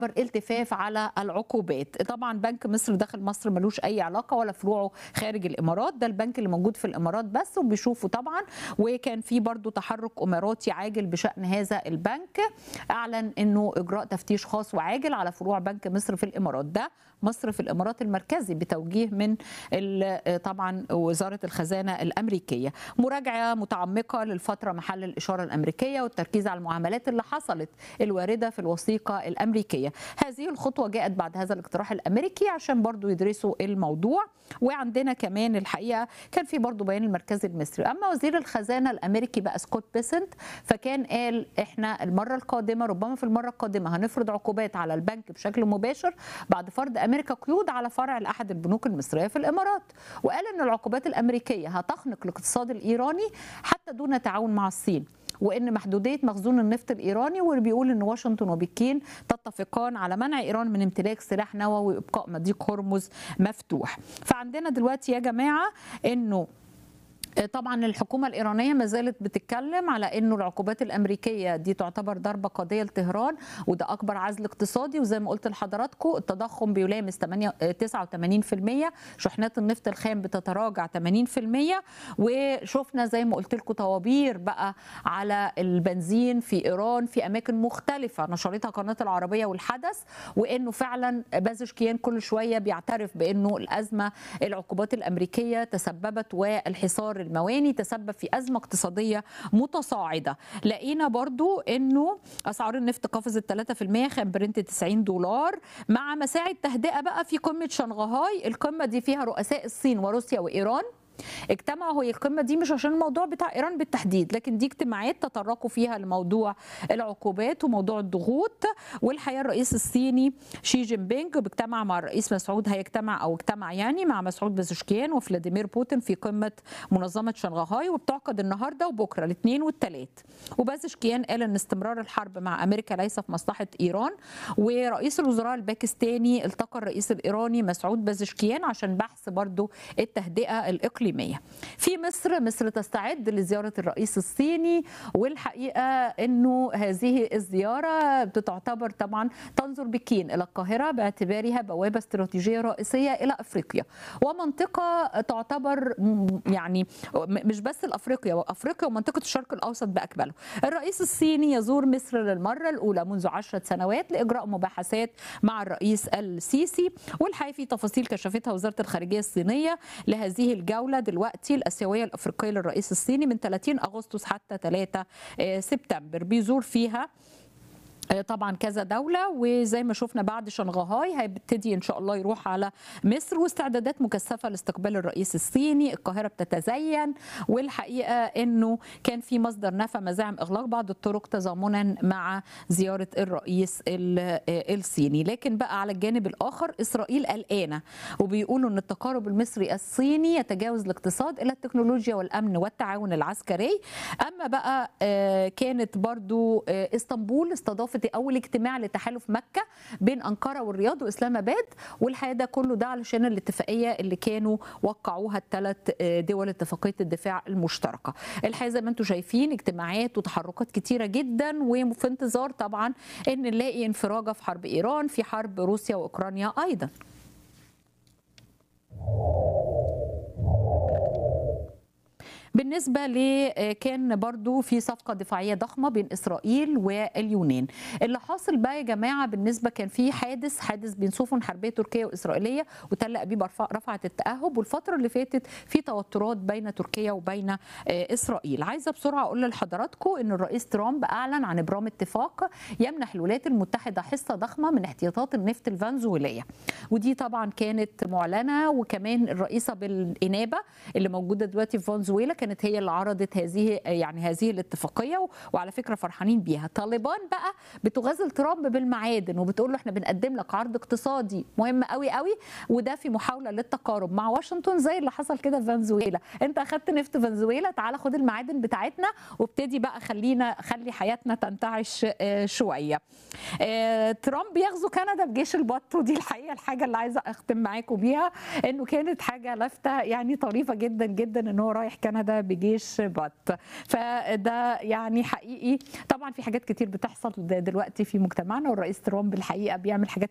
التفاف على العقوبات طبعا بنك مصر داخل مصر ملوش اي علاقه ولا فروعه خارج الامارات ده البنك اللي موجود في الامارات بس وبيشوفوا طبعا وكان في برضو تحرك اماراتي عاجل بشان هذا البنك اعلن انه اجراء تفتيش خاص وعاجل على فروع بنك مصر في الامارات ده مصر في الامارات المركزي بتوجيه من طبعا وزاره الخزانه الامريكيه مراجعه متعمقه للفتره محل الاشاره الامريكيه والتركيز على المعاملات اللي حصلت الوارده في الوثيقه الامريكيه هذه الخطوه جاءت بعد هذا الاقتراح الامريكي عشان برضو يدرسوا الموضوع وعندنا كمان الحقيقه كان في برضو بيان المركزي المصري اما وزير الخزانه الامريكي بقى سكوت بيسنت فكان قال احنا المره القادمه ربما في المره القادمه هنفرض عقوبات على البنك بشكل مباشر بعد فرض امريكا قيود على فرع لاحد البنوك المصريه في الامارات وقال ان العقوبات الامريكيه هتخنق الاقتصاد الايراني حتى دون تعاون مع الصين وان محدوديه مخزون النفط الايراني واللي بيقول ان واشنطن وبكين تتفقان على منع ايران من امتلاك سلاح نووي وابقاء مضيق هرمز مفتوح فعندنا دلوقتي يا جماعه انه طبعا الحكومه الايرانيه ما زالت بتتكلم على انه العقوبات الامريكيه دي تعتبر ضربه قاضيه لطهران وده اكبر عزل اقتصادي وزي ما قلت لحضراتكم التضخم بيلامس 89% شحنات النفط الخام بتتراجع 80% وشفنا زي ما قلت لكم طوابير بقى على البنزين في ايران في اماكن مختلفه نشرتها قناه العربيه والحدث وانه فعلا بازشكيان كل شويه بيعترف بانه الازمه العقوبات الامريكيه تسببت والحصار المواني تسبب في أزمة اقتصادية متصاعدة لقينا برضو أنه أسعار النفط قفزت 3% خام برنت 90 دولار مع مساعي التهدئة بقى في قمة شنغهاي القمة دي فيها رؤساء الصين وروسيا وإيران اجتمعوا هي القمه دي مش عشان الموضوع بتاع ايران بالتحديد لكن دي اجتماعات تطرقوا فيها لموضوع العقوبات وموضوع الضغوط والحقيقه الرئيس الصيني شي جين بينج بيجتمع مع الرئيس مسعود هيجتمع او اجتمع يعني مع مسعود بزشكيان وفلاديمير بوتين في قمه منظمه شنغهاي وبتعقد النهارده وبكره الاثنين والثلاث وبازشكيان قال ان استمرار الحرب مع امريكا ليس في مصلحه ايران ورئيس الوزراء الباكستاني التقى الرئيس الايراني مسعود بازشكيان عشان بحث برضو التهدئه الاقليميه الإقليمية في مصر مصر تستعد لزيارة الرئيس الصيني والحقيقة أنه هذه الزيارة بتعتبر طبعا تنظر بكين إلى القاهرة باعتبارها بوابة استراتيجية رئيسية إلى أفريقيا ومنطقة تعتبر يعني مش بس الأفريقيا أفريقيا ومنطقة الشرق الأوسط بأكمله الرئيس الصيني يزور مصر للمرة الأولى منذ عشرة سنوات لإجراء مباحثات مع الرئيس السيسي والحقيقة في تفاصيل كشفتها وزارة الخارجية الصينية لهذه الجولة دلوقتي الاسيويه الافريقيه للرئيس الصيني من 30 اغسطس حتى 3 سبتمبر بيزور فيها طبعا كذا دولة وزي ما شفنا بعد شنغهاي هيبتدي إن شاء الله يروح على مصر واستعدادات مكثفة لاستقبال الرئيس الصيني القاهرة بتتزين والحقيقة أنه كان في مصدر نفى مزاعم إغلاق بعض الطرق تضامنا مع زيارة الرئيس الصيني لكن بقى على الجانب الآخر إسرائيل قلقانة وبيقولوا أن التقارب المصري الصيني يتجاوز الاقتصاد إلى التكنولوجيا والأمن والتعاون العسكري أما بقى كانت برضو اسطنبول استضافت اول اجتماع لتحالف مكه بين انقره والرياض واسلام اباد والحقيقه ده كله ده علشان الاتفاقيه اللي كانوا وقعوها الثلاث دول اتفاقيه الدفاع المشتركه الحقيقه زي ما انتم شايفين اجتماعات وتحركات كتيره جدا وفي انتظار طبعا ان نلاقي انفراجه في حرب ايران في حرب روسيا واوكرانيا ايضا بالنسبة ل كان برضو في صفقة دفاعية ضخمة بين إسرائيل واليونان اللي حاصل بقى يا جماعة بالنسبة كان في حادث حادث بين سفن حربية تركية وإسرائيلية وتل أبيب رفعت التأهب والفترة اللي فاتت في توترات بين تركيا وبين إسرائيل عايزة بسرعة أقول لحضراتكم أن الرئيس ترامب أعلن عن إبرام اتفاق يمنح الولايات المتحدة حصة ضخمة من احتياطات النفط الفنزويلية ودي طبعا كانت معلنة وكمان الرئيسة بالإنابة اللي موجودة دلوقتي في فنزويلا كانت هي اللي عرضت هذه يعني هذه الاتفاقيه وعلى فكره فرحانين بيها طالبان بقى بتغازل ترامب بالمعادن وبتقول له احنا بنقدم لك عرض اقتصادي مهم قوي قوي وده في محاوله للتقارب مع واشنطن زي اللي حصل كده في فنزويلا انت اخذت نفط فنزويلا تعالى خد المعادن بتاعتنا وابتدي بقى خلينا خلي حياتنا تنتعش شويه ترامب يغزو كندا بجيش البط ودي الحقيقه الحاجه اللي عايزه اختم معاكم بيها انه كانت حاجه لافته يعني طريفه جدا جدا ان هو رايح كندا بجيش بط فده يعني حقيقي طبعا في حاجات كتير بتحصل دلوقتي في مجتمعنا والرئيس ترامب الحقيقه بيعمل حاجات